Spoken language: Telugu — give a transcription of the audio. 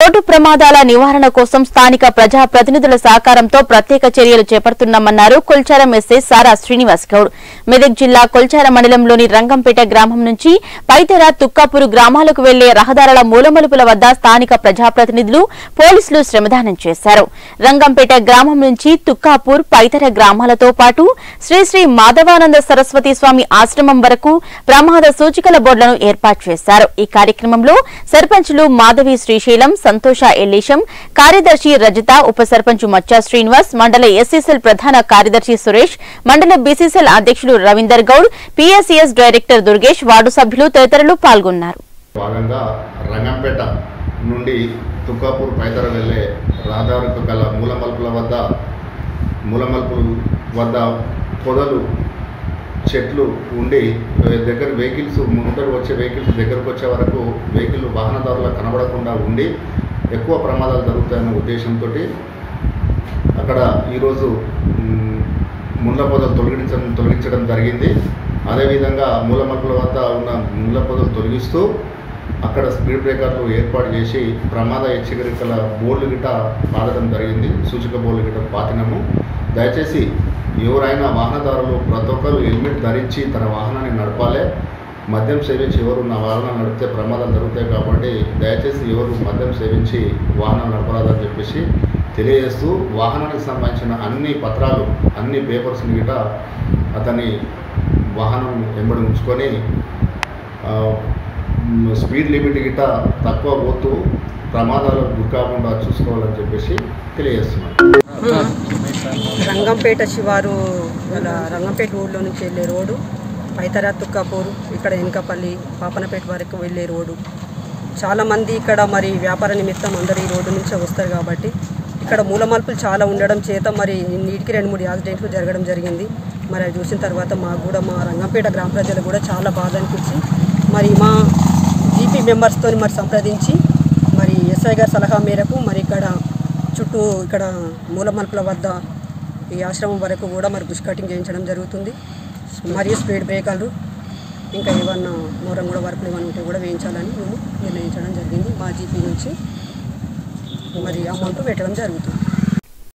రోడ్డు ప్రమాదాల నివారణ కోసం స్థానిక ప్రజా ప్రతినిధుల సహకారంతో ప్రత్యేక చర్యలు చేపడుతున్నామన్నారు కొల్చారం ఎస్ఐ సారా శ్రీనివాస్ గౌడ్ మెదక్ జిల్లా కొల్చార మండలంలోని రంగంపేట గ్రామం నుంచి పైతెర తుక్కాపూరు గ్రామాలకు వెళ్లే రహదారుల మూలమలుపుల వద్ద స్థానిక ప్రజాప్రతినిధులు పోలీసులు శ్రమదానం చేశారు రంగంపేట గ్రామం నుంచి తుక్కాపూర్ పైతెర గ్రామాలతో పాటు శ్రీ శ్రీ మాధవానంద సరస్వతి స్వామి ఆశ్రమం వరకు ప్రమాద సూచికల బోర్డులను ఏర్పాటు చేశారు ఈ కార్యక్రమంలో సర్పంచులు మాధవి శ్రీశైలం సంతోష ఎల్లీశం కార్యదర్శి రజిత ఉప సర్పంచ్ మచ్చా శ్రీనివాస్ మండల ఎస్సీసీఎల్ ప్రధాన కార్యదర్శి సురేష్ మండల బీసీసీఎల్ అధ్యక్షులు Ravinder Goud PSCS director Durgesh ward సభ్యులు తదితరులు పాల్గొన్నారు భాగంగా రంగంపేట నుండి తుక్కాపూర్ పైతర వెళ్ళే రహదారికి గల మూలమలుపుల వద్ద మూలమలుపుల వద్ద పొదలు చెట్లు ఉండి దగ్గర వెహికల్స్ ముందర వచ్చే వెహికల్స్ దగ్గరకు వచ్చే వరకు వెహికల్ వాహనదారులకు కనబడకుండా ఉండి ఎక్కువ ప్రమాదాలు జరుగుతాయన్న ఉద్దేశంతో అక్కడ ఈరోజు మ్, ముళ్ళ పొదలు తొలగించడం తొలగించడం జరిగింది అదేవిధంగా మూలమలుపుల వద్ద ఉన్న ముళ్ళ పొదలు తొలగిస్తూ అక్కడ స్పీడ్ బ్రేకర్లు ఏర్పాటు చేసి ప్రమాద హెచ్చరికల బోర్డులు గిట్ట పాతడం జరిగింది సూచిక బోర్డులు గిట్ట పాతినము దయచేసి ఎవరైనా వాహనదారులు ప్రతి ఒక్కరు హెల్మెట్ ధరించి తన వాహనాన్ని నడపాలి మద్యం సేవించి ఎవరు నా వాహనం నడిపితే ప్రమాదాలు జరుగుతాయి కాబట్టి దయచేసి ఎవరు మద్యం సేవించి వాహనం నడపరాదని చెప్పేసి తెలియజేస్తూ వాహనానికి సంబంధించిన అన్ని పత్రాలు అన్ని పేపర్స్ని గిట అతని వాహనం వెంబడి ఉంచుకొని ఆ, మ్, స్పీడ్ లిమిట్ గిట్ట తక్కువ పోతూ ప్రమాదాలకు గురి కాకుండా చూసుకోవాలని చెప్పేసి తెలియజేస్తున్నాను రంగంపేట శివారు గల రంగంపేట ఊళ్ళో నుంచి వెళ్ళే రోడ్డు పైతర తుక్కాపూర్ ఇక్కడ ఎనకపల్లి పాపనపేట వరకు వెళ్ళే రోడ్డు చాలామంది ఇక్కడ మరి వ్యాపార నిమిత్తం అందరూ ఈ రోడ్డు నుంచే వస్తారు కాబట్టి ఇక్కడ మూలమలుపులు చాలా ఉండడం చేత మరి నీటికి రెండు మూడు యాక్సిడెంట్లు జరగడం జరిగింది మరి అది చూసిన తర్వాత మాకు కూడా మా రంగంపేట గ్రామ ప్రజలకు కూడా చాలా బాధ అనిపించి మరి మా జీపీ మెంబర్స్తో మరి సంప్రదించి మరి ఎస్ఐ గారి సలహా మేరకు మరి ఇక్కడ చుట్టూ ఇక్కడ మూలమలుపుల వద్ద ఈ ఆశ్రమం వరకు కూడా మరి బుష్ కటింగ్ చేయించడం జరుగుతుంది మరియు స్పీడ్ బ్రేకర్లు ఇంకా ఏమన్నా మూరం కూడా వర్కులు ఏమైనా ఉంటే కూడా వేయించాలని మేము నిర్ణయించడం జరిగింది మా జీపీ నుంచి మరి అమౌంట్ పెట్టడం జరుగుతుంది